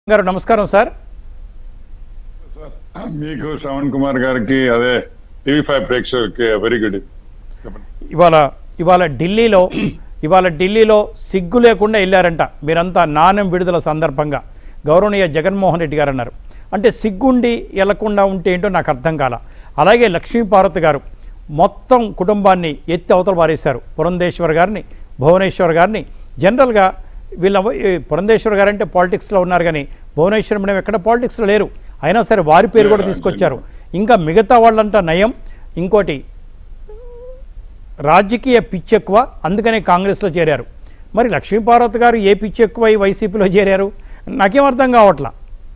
గారు నమస్కారం సార్ మీకు శ్రవణ్ కుమార్ గారికి అదే టీవీ ఫైవ్ ప్రేక్షకులకి వెరీ గుడ్ చెప్పండి ఇవాళ ఇవాళ ఢిల్లీలో ఇవాళ ఢిల్లీలో సిగ్గు లేకుండా వెళ్ళారంట మీరంతా నాణ్యం విడుదల సందర్భంగా గౌరవనీయ జగన్మోహన్ రెడ్డి గారు అన్నారు అంటే సిగ్గుండి వెళ్లకుండా ఉంటే ఏంటో నాకు అర్థం కాల అలాగే లక్ష్మీపార్వతి గారు మొత్తం కుటుంబాన్ని ఎత్తి అవతల పారేశారు పురంధేశ్వర్ గారిని భువనేశ్వర్ గారిని జనరల్గా వీళ్ళ ఈ పురంధేశ్వర్ గారు అంటే పాలిటిక్స్లో ఉన్నారు కానీ భువనేశ్వర్ మేడం ఎక్కడ పాలిటిక్స్లో లేరు అయినా సరే వారి పేరు కూడా తీసుకొచ్చారు ఇంకా మిగతా వాళ్ళంతా నయం ఇంకోటి రాజకీయ పిచ్చి ఎక్కువ అందుకనే కాంగ్రెస్లో చేరారు మరి లక్ష్మీపార్వతి గారు ఏ పిచ్చి ఎక్కువ ఈ వైసీపీలో చేరారు నాకేం అర్థం కావట్లా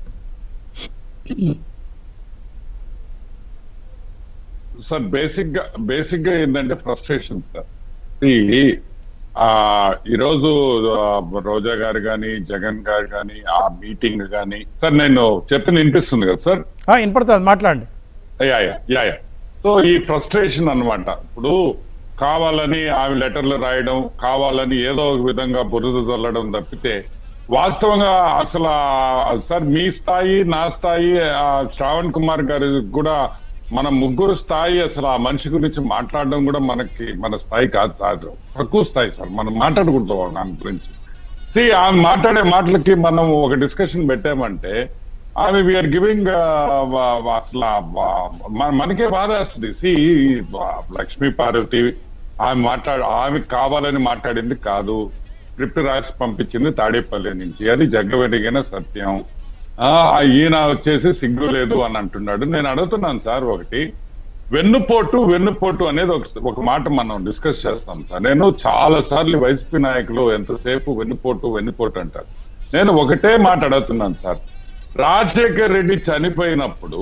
సార్ బేసిక్ గా బేసిక్ గా ఏంటంటే ఫ్రస్ట్రేషన్ సార్ ఈ ఆ ఈరోజు ఆ, రోజా గారు కానీ జగన్ గారు కానీ ఆ మీటింగ్ కానీ సార్ నేను చెప్పిన వినిపిస్తుంది కదా సార్ ఆ, వినపడుతుంది మాట్లాడండి yeah yeah yeah yeah so ఈ ఫ్రస్ట్రేషన్ అన్నమాట ఇప్పుడు కావాలని ఆమె లెటర్లు రాయడం కావాలని ఏదో ఒక విధంగా బురద చల్లడం తప్పితే వాస్తవంగా అసలు ఆ, సార్ మీ స్థాయి నా స్థాయి ఆ, శ్రావణ్ కుమార్ గారి కూడా మన ముగ్గురు స్థాయి అసలు ఆ మనిషి గురించి మాట్లాడడం కూడా మనకి మన స్థాయి కాదు సార్ తక్కువ స్థాయి సార్ మనం మాట్లాడుకుంటాం దాని గురించి See, ఆమె మాట్లాడే మాటలకి మనం ఒక డిస్కషన్ పెట్టామంటే ఆమె వీఆర్ గివింగ్ అసలు ఆ, మన- మనకే బాధ వస్తుంది సి లక్ష్మీ పార్వతి ఆమె మాట్లాడ ఆమె కావాలని మాట్లాడింది కాదు స్క్రిప్ట్ రాసి పంపించింది తాడేపల్లి నుంచి అది జగ్గవెడిగిన సత్యం ఆ, ఈయన వచ్చేసి సిగ్గు లేదు అని అంటున్నాడు నేను అడుగుతున్నాను సార్ ఒకటి వెన్నుపోటు వెన్నుపోటు అనేది ఒక ఒక మాట మనం డిస్కస్ చేస్తాం సార్ నేను చాలా సార్లు వైసీపీ నాయకులు ఎంతసేపు వెన్నుపోటు వెన్నుపోటు అంటారు నేను ఒకటే మాట అడుగుతున్నాను సార్ రాజశేఖర్ రెడ్డి చనిపోయినప్పుడు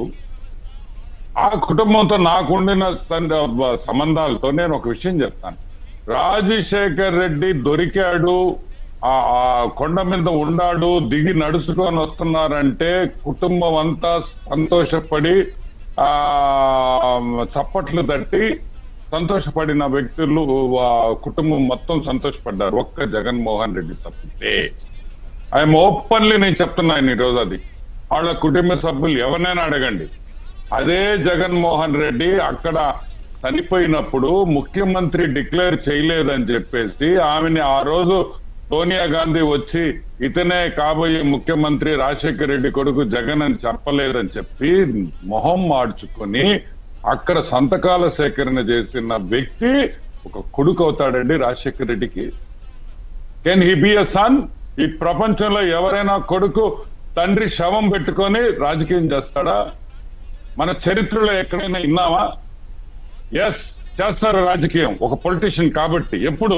ఆ కుటుంబంతో నాకుండిన సంద- సంబంధాలతో నేను ఒక విషయం చెప్తాను రాజశేఖర్ రెడ్డి దొరికాడు ఆ ఆ కొండ మీద ఉండాడు దిగి నడుచుకొని వస్తున్నారంటే కుటుంబం అంతా సంతోషపడి ఆ చప్పట్లు తట్టి సంతోషపడిన వ్యక్తులు ఆ కుటుంబం మొత్తం సంతోషపడ్డారు ఒక్క జగన్మోహన్ రెడ్డి తప్పితే ఐఎమ్ ఓపెన్లీ నేను చెప్తున్నాను ఈ రోజు అది వాళ్ళ కుటుంబ సభ్యులు ఎవరినైనా అడగండి అదే జగన్మోహన్ రెడ్డి అక్కడ చనిపోయినప్పుడు ముఖ్యమంత్రి డిక్లేర్ చేయలేదని చెప్పేసి ఆమెని ఆ రోజు సోనియా గాంధీ వచ్చి ఇతనే కాబోయే ముఖ్యమంత్రి రాజశేఖర రెడ్డి కొడుకు జగన్ అని చెప్పలేదని చెప్పి మొహం మార్చుకొని అక్కడ సంతకాల సేకరణ చేసిన వ్యక్తి ఒక కొడుకు అవుతాడండి రాజశేఖర రెడ్డికి can he be a son ఈ ప్రపంచంలో ఎవరైనా కొడుకు తండ్రి శవం పెట్టుకొని రాజకీయం చేస్తాడా మన చరిత్రలో ఎక్కడైనా విన్నావా ఎస్ చేస్తారు రాజకీయం ఒక పొలిటీషియన్ కాబట్టి ఎప్పుడు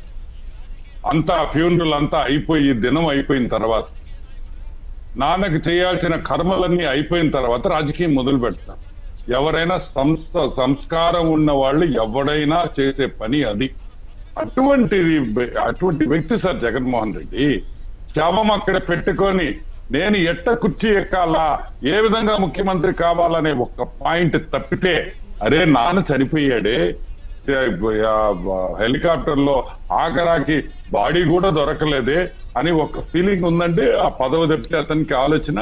అంతా ఫ్యూనరల్ అంతా అయిపోయి దినం అయిపోయిన తర్వాత నాన్నకు చేయాల్సిన కర్మలన్నీ అయిపోయిన తర్వాత రాజకీయం మొదలు పెడతారు ఎవరైనా సంస్థ సంస్కారం ఉన్న వాళ్ళు ఎవడైనా చేసే పని అది అటువంటిది అటువంటి వ్యక్తి సార్ జగన్మోహన్ రెడ్డి శవం అక్కడ పెట్టుకొని నేను ఎట్ట కుర్చీ ఎక్కాలా ఏ విధంగా ముఖ్యమంత్రి కావాలనే ఒక పాయింట్ తప్పితే అరే నాన్న చనిపోయాడే హెలికాప్టర్ లో ఆఖరాకి బాడీ కూడా దొరకలేదే అని ఒక ఫీలింగ్ ఉందంటే ఆ పదవి తప్పితే అతనికి ఆలోచన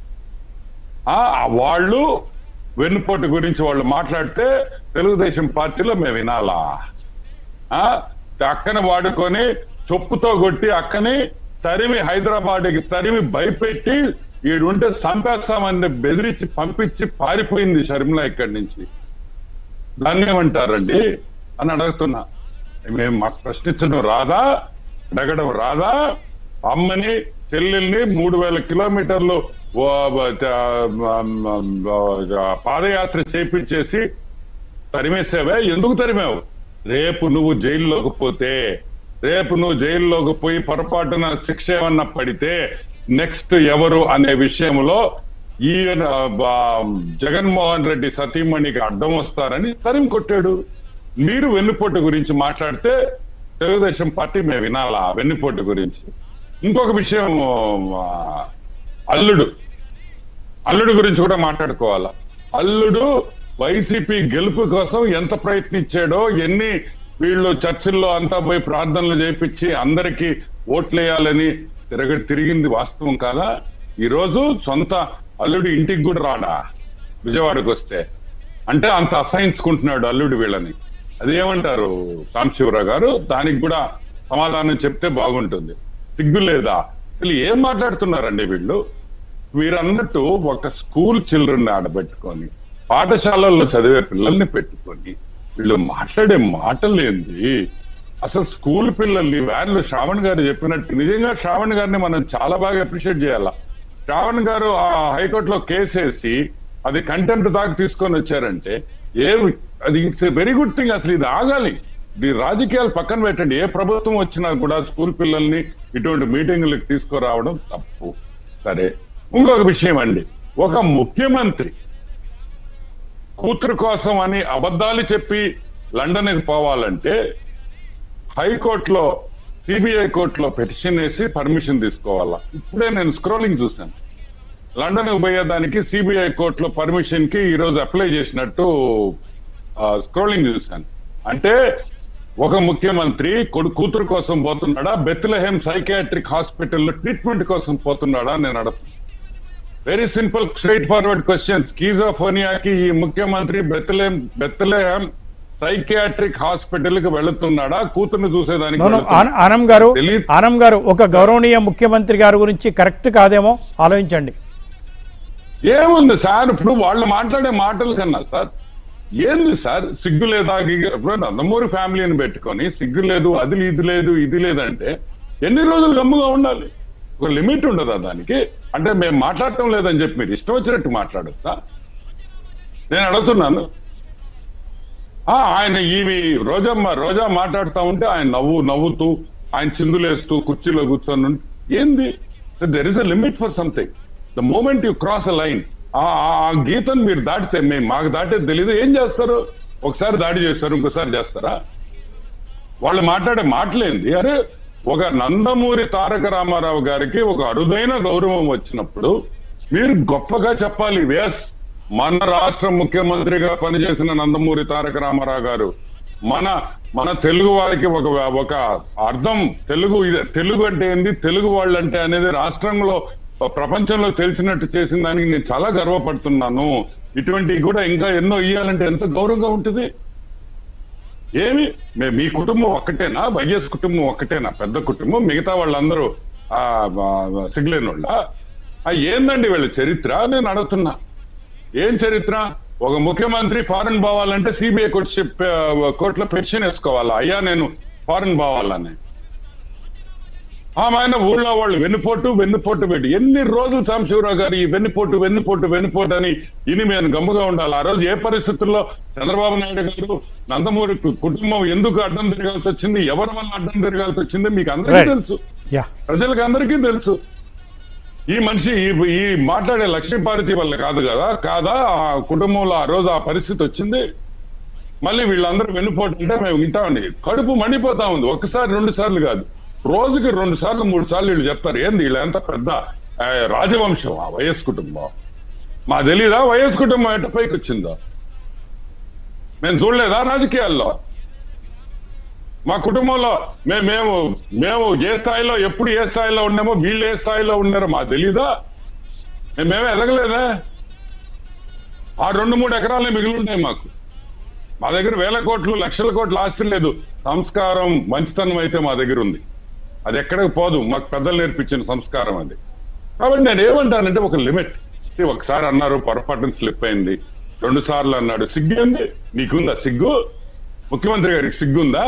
ఆ వాళ్ళు వెన్నుపోటు గురించి వాళ్ళు మాట్లాడితే తెలుగుదేశం పార్టీలో మేము వినాలా ఆ అక్కని వాడుకొని చొప్పుతో కొట్టి అక్కని తరిమి హైదరాబాద్కి తరిమి భయపెట్టి ఈడుంటే సంపేస్తామని బెదిరించి పంపించి పారిపోయింది షర్మిల ఇక్కడి నుంచి దాన్ని ఏమంటారండి అని అడుగుతున్నా మేము మాకు ప్రశ్నించడం రాదా అడగడం రాదా అమ్మని చెల్లెల్ని మూడు వేల కిలోమీటర్లు ఓ, ఆ, పాదయాత్ర చేపించేసి తరిమేసావే ఎందుకు తరిమావు రేపు నువ్వు జైల్లోకి పోతే రేపు నువ్వు జైల్లోకి పోయి పొరపాటున శిక్ష ఏమన్నా పడితే నెక్స్ట్ ఎవరు అనే విషయంలో ఈ ఆ, జగన్మోహన్ రెడ్డి సతీమణికి అడ్డం వస్తారని తరిమి కొట్టాడు మీరు వెన్నుపోటు గురించి మాట్లాడితే తెలుగుదేశం పార్టీ మేము వినాలా వెన్నుపోటు గురించి ఇంకొక విషయం ఆ, అల్లుడు అల్లుడు గురించి కూడా మాట్లాడుకోవాలా అల్లుడు వైసీపీ గెలుపు కోసం ఎంత ప్రయత్నించాడో ఎన్ని వీళ్ళు చర్చిల్లో అంతా పోయి ప్రార్థనలు చేపించి అందరికీ ఓట్లేయాలని తిరగ తిరిగింది వాస్తవం కాదా ఈ రోజు సొంత అల్లుడి ఇంటికి కూడా రాడా విజయవాడకు వస్తే అంటే అంత అసహించుకుంటున్నాడు అల్లుడి వీళ్ళని అదేమంటారు కాంశివరావు గారు దానికి కూడా సమాధానం చెప్తే బాగుంటుంది సిగ్గు లేదా అసలు ఏం మాట్లాడుతున్నారండి వీళ్ళు మీరు అన్నట్టు ఒక స్కూల్ చిల్డ్రన్ ఆడబెట్టుకొని పాఠశాలల్లో చదివే పిల్లల్ని పెట్టుకొని వీళ్ళు మాట్లాడే మాటలు ఏంది అసలు స్కూల్ పిల్లల్ని వ్యాన్లు శ్రావణ్ గారు చెప్పినట్టు నిజంగా శ్రావణ్ గారిని మనం చాలా బాగా అప్రిషియేట్ చేయాలా శ్రావణ్ గారు ఆ హైకోర్టులో కేసు వేసి అది కంటెంప్ట్ దాకా తీసుకొని వచ్చారంటే ఏ అది ఇట్స్ వెరీ గుడ్ థింగ్ అసలు ఇది ఆగాలి ఈ రాజకీయాలు పక్కన పెట్టండి ఏ ప్రభుత్వం వచ్చినా కూడా స్కూల్ పిల్లల్ని ఇటువంటి మీటింగులకు తీసుకురావడం తప్పు సరే ఇంకొక విషయం అండి ఒక ముఖ్యమంత్రి కూతురు కోసం అని అబద్ధాలు చెప్పి లండన్కి పోవాలంటే హైకోర్టులో సిబిఐ కోర్టులో పెటిషన్ వేసి పర్మిషన్ తీసుకోవాలా ఇప్పుడే నేను స్క్రోలింగ్ చూశాను లండన్ పోయేదానికి సిబిఐ కోర్టులో పర్మిషన్ కి ఈ రోజు అప్లై చేసినట్టు స్క్రోలింగ్ చూశాను అంటే ఒక ముఖ్యమంత్రి కొడు కూతురు కోసం పోతున్నాడా బెత్లహేమ్ సైకియాట్రిక్ హాస్పిటల్లో ట్రీట్మెంట్ కోసం పోతున్నాడా నేను అడుగుతున్నాను very simple straightforward question స్కీజోఫోనియాకి ఈ ముఖ్యమంత్రి బెత్లహేమ్ బెత్లహేమ్ సైకియాట్రిక్ హాస్పిటల్ కి వెళుతున్నాడా కూతుర్ని చూసేదానికి నో, నో, వెళుతున్నాడా? ఆన- ఆనం గారు తెలీదు. ఆనం గారు ఒక గౌరవనీయ ముఖ్యమంత్రి గారి గురించి కరెక్ట్ కాదేమో ఆలోచించండి ఏముంది సార్ ఇప్పుడు వాళ్ళు మాట్లాడే మాటల కన్నా సార్ ఏంది సార్ సిగ్గు లేదా గిగ్గు- ఇప్పుడు నందమూరి ఫ్యామిలీని పెట్టుకొని సిగ్గు లేదు అది ఇది లేదు ఇది లేదంటే ఎన్ని రోజులు గమ్ముగా ఉండాలి ఒక లిమిట్ ఉండదా దానికి అంటే మేము మాట్లాడటం లేదని చెప్పి మీరు ఇష్టం వచ్చినట్టు మాట్లాడొచ్చా నేను అడుగుతున్నాను ఆ, ఆయన ఈవి రోజమ్మ రోజా మాట్లాడుతూ ఉంటే ఆయన నవ్వు నవ్వుతూ ఆయన చిందులేస్తూ కుర్చీలో కూర్చొని ఉంటే ఏంది there is a limit for something the moment you cross a line ah ah- ఆ గీతను మీరు దాటితే మేము మాకు దాటేది తెలియదు ఏం చేస్తారు ఒకసారి దాడి చేస్తారు ఇంకోసారి చేస్తారా వాళ్ళు మాట్లాడే మాటలేంది అరే ఒక నందమూరి తారక రామారావు గారికి ఒక అరుదైన గౌరవం వచ్చినప్పుడు మీరు గొప్పగా చెప్పాలి వేస్ మన రాష్ట్ర ముఖ్యమంత్రిగా పనిచేసిన నందమూరి తారక రామారావు గారు మన మన తెలుగు వారికి ఒక ఒక అర్థం తెలుగు ఇదే- తెలుగు అంటే ఏంది తెలుగు వాళ్ళు అంటే అనేది రాష్ట్రంలో ప్రపంచంలో తెలిసినట్టు చేసిన దానికి నేను చాలా గర్వపడుతున్నాను ఇటువంటివి కూడా ఇంకా ఎన్నో ఇయ్యాలంటే ఎంత గౌరవంగా ఉంటుంది ఏమి మే- మీ కుటుంబం ఒక్కటేనా వైఎస్ కుటుంబం ఒక్కటేనా పెద్ద కుటుంబం మిగతా వాళ్ళందరూ ఆ, ఆ, సిగ్గులేని వాళ్ళ ఆ, ఏందండి వీళ్ళ చరిత్ర నేను అడుగుతున్నా ఏం చరిత్ర ఒక ముఖ్యమంత్రి ఫారెన్ పోవాలంటే సిబిఐ కోర్టు కోర్టులో పెన్షన్ వేసుకోవాలా అయ్యా నేను ఫారెన్ పోవాలని ఆమె ఆయన ఊళ్ళో వాళ్ళు వెన్నుపోటు వెన్నుపోటు పెట్టి ఎన్ని రోజులు సాంబశివరావు గారు ఈ వెన్నుపోటు వెన్నుపోటు వెన్నుపోటు అని ఇని మేము గమ్ముగా ఉండాలి ఆ రోజు ఏ పరిస్థితుల్లో చంద్రబాబు నాయుడు గారు నందమూరి కు- కుటుంబం ఎందుకు అడ్డం తిరగాల్సి వచ్చింది ఎవరి వల్ల అడ్డం తిరగాల్సి వచ్చింది మీకు అందరికీ Right. తెలుసు యా ప్రజలకు అందరికీ తెలుసు ఈ మనిషి ఈ ఈ మాట్లాడే లక్ష్మీపార్వతి వల్ల కాదు కదా కాదా ఆ కుటుంబంలో ఆ రోజు ఆ పరిస్థితి వచ్చింది మళ్ళీ వీళ్ళందరూ వెన్నుపోతుంటే మేము వింటామండి కడుపు మండిపోతా ఉంది ఒకసారి రెండు సార్లు కాదు రోజుకి రెండు సార్లు మూడు సార్లు వీళ్ళు చెప్తారు ఏంది వీళ్ళంతా పెద్ద ఆ, రాజవంశం ఆ వైఎస్ కుటుంబం మా తెలీదా వైఎస్ కుటుంబం ఎట్ట పైకి వచ్చిందో మేము చూడలేదా రాజకీయాల్లో మా కుటుంబంలో మే- మేము మేము ఏ స్థాయిలో ఎప్పుడు ఏ స్థాయిలో ఉన్నామో వీళ్ళు ఏ స్థాయిలో ఉన్నారో మాకు తెలీదా మేమేమో ఎదగలేదా ఆ రెండు మూడు ఎకరాలే మిగిలి ఉంటాయి మాకు మా దగ్గర వేల కోట్లు లక్షల కోట్ల ఆస్తి లేదు సంస్కారం మంచితనం అయితే మా దగ్గర ఉంది అది ఎక్కడికి పోదు మాకు పెద్దలు నేర్పించిన సంస్కారం అది కాబట్టి నేను ఏమంటానంటే ఒక లిమిట్ ఒకసారి అన్నారు పొరపాటున స్లిప్ అయింది రెండు సార్లు అన్నాడు సిగ్గు ఏంది నీకుందా సిగ్గు ముఖ్యమంత్రి గారికి సిగ్గుందా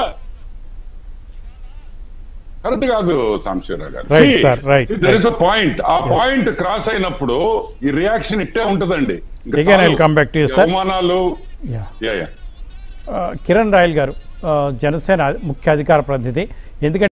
కరెక్ట్ కాదు సాంశివరావు గారు Right, sir, right, there is a point ah point cross అయినప్పుడు ఈ రియాక్షన్ ఇట్టే ఉంటదండి ఇంకా Again, I'll చాలు. come back to you, ఈ sir. అవమానాలు yeah yeah yeah Kiran Royal గారు ఆ, జనసేన ముఖ్య అధికార ప్రతినిధి ఎందుకంటే